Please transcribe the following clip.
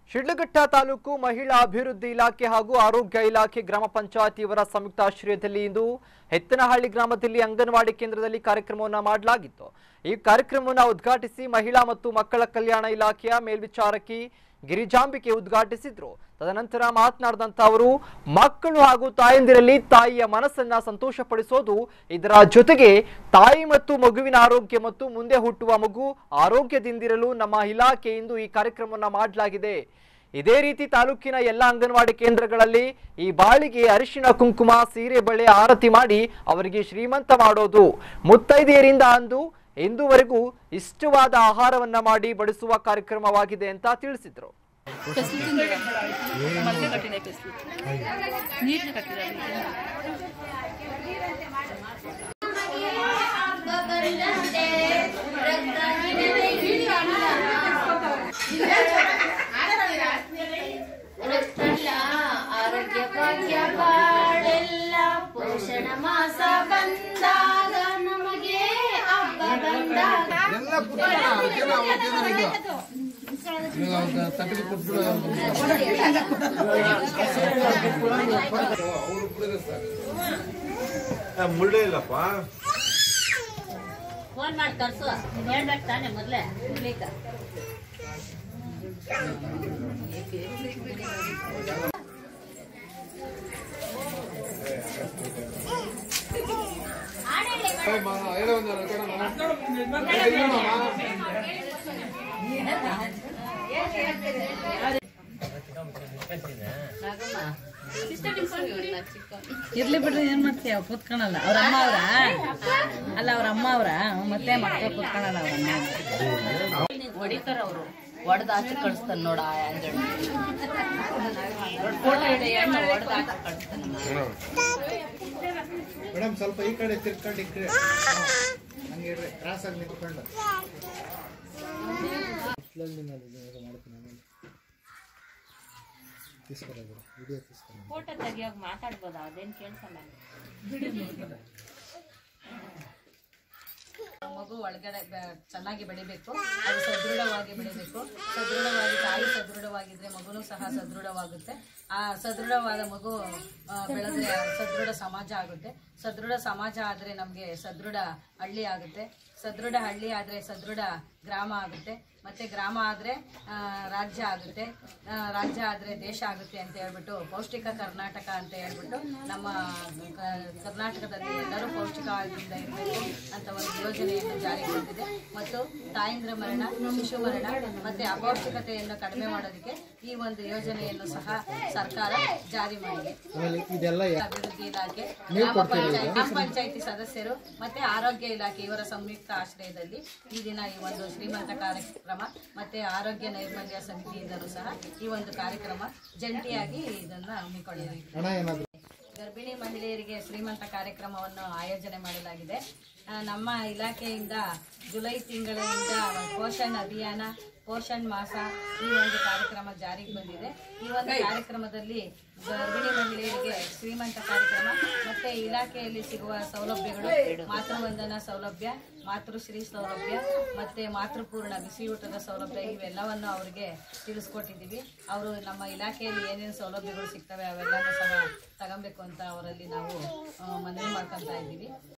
ಶಿಡ್ಲಘಟ್ಟ ತಾಲೂಕು ಮಹಿಳಾ ಅಭಿವೃದ್ಧಿ ಇಲಾಖೆ ಹಾಗೂ ಆರೋಗ್ಯ ಇಲಾಖೆ ಗ್ರಾಮ ಪಂಚಾಯತ್ ಇವರ ಸಂಯುಕ್ತ ಆಶ್ರಯದಲ್ಲಿ ಇಂದು ಹೆತ್ತನಹಳ್ಳಿ ಗ್ರಾಮದಲ್ಲಿ ಅಂಗನವಾಡಿ ಕೇಂದ್ರದಲ್ಲಿ ಕಾರ್ಯಕ್ರಮವನ್ನು ಮಾಡಲಾಗಿತ್ತು ಈ ಕಾರ್ಯಕ್ರಮವನ್ನು ಉದ್ಘಾಟಿಸಿ ಮಹಿಳಾ ಮತ್ತು ಮಕ್ಕಳ ಕಲ್ಯಾಣ ಇಲಾಖೆಯ ಮೇಲ್ವಿಚಾರಕಿ ಗಿರಿಜಾಂಬಿಕೆ ಉದ್ಘಾಟಿಸಿದ್ರು ತದನಂತರ ಮಾತನಾಡಿದಂತ ಅವರು ಮಕ್ಕಳು ಹಾಗೂ ತಾಯಂದಿರಲ್ಲಿ ತಾಯಿಯ ಮನಸ್ಸನ್ನ ಸಂತೋಷಪಡಿಸೋದು ಇದರ ಜೊತೆಗೆ ತಾಯಿ ಮತ್ತು ಮಗುವಿನ ಆರೋಗ್ಯ ಮತ್ತು ಮುಂದೆ ಹುಟ್ಟುವ ಮಗು ಆರೋಗ್ಯದಿಂದಿರಲು ನಮ್ಮ ಇಲಾಖೆಯಿಂದ ಈ ಕಾರ್ಯಕ್ರಮವನ್ನ ಮಾಡಲಾಗಿದೆ ಇದೇ ರೀತಿ ತಾಲೂಕಿನ ಎಲ್ಲ ಅಂಗನವಾಡಿ ಕೇಂದ್ರಗಳಲ್ಲಿ ಈ ಬಾಳಿಗೆ ಅರಿಶಿಣ ಕುಂಕುಮ ಸೀರೆ ಬಳೆ ಆರತಿ ಮಾಡಿ ಅವರಿಗೆ ಶ್ರೀಮಂತ ಮಾಡೋದು ಮುತ್ತೈದೆಯರಿಂದ ಅಂದು ಇಂದುವರೆಗೂ ಇಷ್ಟವಾದ ಆಹಾರವನ್ನ ಮಾಡಿ ಬಡಿಸುವ ಕಾರ್ಯಕ್ರಮವಾಗಿದೆ ಅಂತ ತಿಳಿಸಿದ್ರು ಮಲ್ಗೆ ಕಟ್ಟಿದೆ ಫೆಸಿಲಿಟಿ ನೀಟ್ಗೆ ಕಟ್ಟಿದ್ದಾರೆ ರಕ್ತಲ್ಲ ಆರೋಗ್ಯ ಭಾಗ್ಯ ಬಾಳೆಲ್ಲ ಪೋಷಣ ಮಾಸ ಬಂದಾಗ ನಮಗೆ ಹಬ್ಬ ಬಂದಾಗ ಮುಳ್ಳೆ ಇಲ್ಲಪ್ಪ ಫೋನ್ ಮಾಡಿ ಕರ್ಸು ಹೇಳ್ಬೇಕು ತಾನೆ ಮೊದ್ಲೇ ಇರ್ಲಿಕ್ಕ ಇರ್ಲಿ ಬಿಡ್ರಿ ಏನ್ ಮಾಡ್ತೀಯ ಕೂತ್ಕೊಳಲ್ಲ ಅವ್ರ ಅಮ್ಮ ಅವ್ರ ಅಲ್ಲ ಅವ್ರ ಅಮ್ಮ ಅವ್ರ ಮತ್ತೆ ಮಕ್ಕಳು ಕೂತ್ಕೊಳಲ್ಲ ಅವ್ರ ಅಮ್ಮ ಹೊಡಿತಾರ ಅವರು ಹೊಡೆದ ಆಚೆ ಕಳಿಸ್ತಾನೆ ನೋಡ ಆ ಅಂಗಡಿ ಫೋಟೋ ಇದೆ ಹೆಣ್ಣು ಹೊಡೆದ ಆಚೆ ಕಳಿಸ್ತಾನೆ ಮೇಡಮ್ ಸ್ವಲ್ಪ ಈ ಕಡೆ ತಿರ್ಕೊಂಡು ಈ ಕಡೆ ಹಂಗೆ ಇರ್ರಿ ಕ್ರಾಸ್ ಆಗಿ ನಿಂತ್ಕೊಂಡು తీసుకురా ವಿಡಿಯೋ తీసుకురా ಫೋಟೋ ತೆಗಿಯೋಕ್ ಮಾತಾಡ್ಬೋದ ಅದೇನ್ ಕೇಳ್ಸಲ್ಲ ಮಗು ಒಳಗಡೆ ಬೆ- ಚೆನ್ನಾಗಿ ಬೆಳಿಬೇಕು ಅದು ಸದೃಢವಾಗಿ ಬೆಳಿಬೇಕು ಸದೃಢವಾಗಿ ತಾಯಿ ಸದೃಢವಾಗಿದ್ರೆ ಮಗುನೂ ಸಹ ಸದೃಢವಾಗುತ್ತೆ ಆ ಸದೃಢವಾದ ಮಗು ಆ, ಬೆಳೆದ್ರೆ ಸದೃಢ ಸಮಾಜ ಆಗುತ್ತೆ ಸದೃಢ ಸಮಾಜ ಆದ್ರೆ ನಮಗೆ ಸದೃಢ ಹಳ್ಳಿ ಆಗುತ್ತೆ ಸದೃಢ ಹಳ್ಳಿ ಆದ್ರೆ ಸದೃಢ ಗ್ರಾಮ ಆಗುತ್ತೆ ಮತ್ತೆ ಗ್ರಾಮ ಆದ್ರೆ ಆ, ರಾಜ್ಯ ಆಗುತ್ತೆ ಆ, ರಾಜ್ಯ ಆದ್ರೆ ದೇಶ ಆಗುತ್ತೆ ಅಂತ ಹೇಳ್ಬಿಟ್ಟು ಪೌಷ್ಟಿಕ ಕರ್ನಾಟಕ ಅಂತ ಹೇಳ್ಬಿಟ್ಟು ನಮ್ಮ ಕ- ಕರ್ನಾಟಕದಲ್ಲಿ ಎಲ್ಲರೂ ಪೌಷ್ಟಿಕದಿಂದ ಇರಬೇಕು ಅಂತ ಒಂದು ಯೋಜನೆಯನ್ನು ಜಾರಿಗೆ ತಂದಿದೆ ಮತ್ತು ತಾಯಂದ್ರ ಮರಣ ಶಿಶು ಮರಣ ಮತ್ತೆ ಅಪೌಷ್ಟಿಕತೆಯನ್ನು ಕಡಿಮೆ ಮಾಡೋದಕ್ಕೆ ಈ ಒಂದು ಯೋಜನೆಯನ್ನು ಸಹ ಸರ್ಕಾರ ಜಾರಿ ಮಾಡಿದೆ ಆಮೇಲೆ ಇದೆಲ್ಲ ಯಾ- ಅಭಿವೃದ್ಧಿ ಇಲಾಖೆ ಗ್ರಾಮ ಪಂಚಾಯತಿ ಗ್ರಾಮ ಪಂಚಾಯತಿ ಸದಸ್ಯರು ಮತ್ತೆ ಆರೋಗ್ಯ ಇಲಾಖೆ ಇವರ ಸಂಯುಕ್ತ ಆಶ್ರಯದಲ್ಲಿ ಈ ದಿನ ಈ ಒಂದು ಶ್ರೀಮಂತ ಕಾರ್ಯಕ್ರಮ ಮತ್ತೆ ಆರೋಗ್ಯ ನೈರ್ಮಲ್ಯ ಸಮಿತಿಯಿಂದಲೂ ಸಹ ಈ ಒಂದು ಕಾರ್ಯಕ್ರಮ ಜಂಟಿಯಾಗಿ ಇದನ್ನ ಹಮ್ಮಿಕೊಂಡಿದೆ ಹಣ ಏನಾದ್ರು ಗರ್ಭಿಣಿ ಮಹಿಳೆಯರಿಗೆ ಶ್ರೀಮಂತ ಕಾರ್ಯಕ್ರಮವನ್ನು ಆಯೋಜನೆ ಮಾಡಲಾಗಿದೆ ಆ, ನಮ್ಮ ಇಲಾಖೆಯಿಂದ ಜುಲೈ ತಿಂಗಳಿಂದ ಪೋಷಣ್ ಅಭಿಯಾನ ಪೋಷಣ್ ಮಾಸ ಈ ಒಂದು ಕಾರ್ಯಕ್ರಮ ಜಾರಿಗೆ ಬಂದಿದೆ ಈ ಒಂದು ಕಾರ್ಯಕ್ರಮದಲ್ಲಿ ಗರ್ಭಿಣಿ ಮಹಿಳೆಯರಿಗೆ ಶ್ರೀಮಂತ ಕಾರ್ಯಕ್ರಮ ಮತ್ತೆ ಇಲಾಖೆಯಲ್ಲಿ ಸಿಗುವ ಸೌಲಭ್ಯಗಳು ಮಾತೃವಂದನಾ ಸೌಲಭ್ಯ ಮಾತೃಶ್ರೀ ಸೌಲಭ್ಯ ಮತ್ತೆ ಮಾತೃಪೂರ್ಣ ಬಿಸಿಯೂಟದ ಸೌಲಭ್ಯ ಇವೆಲ್ಲವನ್ನು ಅವರಿಗೆ ತಿಳಿಸ್ಕೊಟ್ಟಿದ್ದೀವಿ ಅವರು ನಮ್ಮ ಇಲಾಖೆಯಲ್ಲಿ ಏನೇನು ಸೌಲಭ್ಯಗಳು ಸಿಗ್ತವೆ ಅವೆಲ್ಲನೂ ಸಹ ತಗೊಬೇಕು ಅಂತ ಅವರಲ್ಲಿ ನಾವು ಆ, ಮನವಿ ಮಾಡ್ಕೊತಾ ಇದ್ದೀವಿ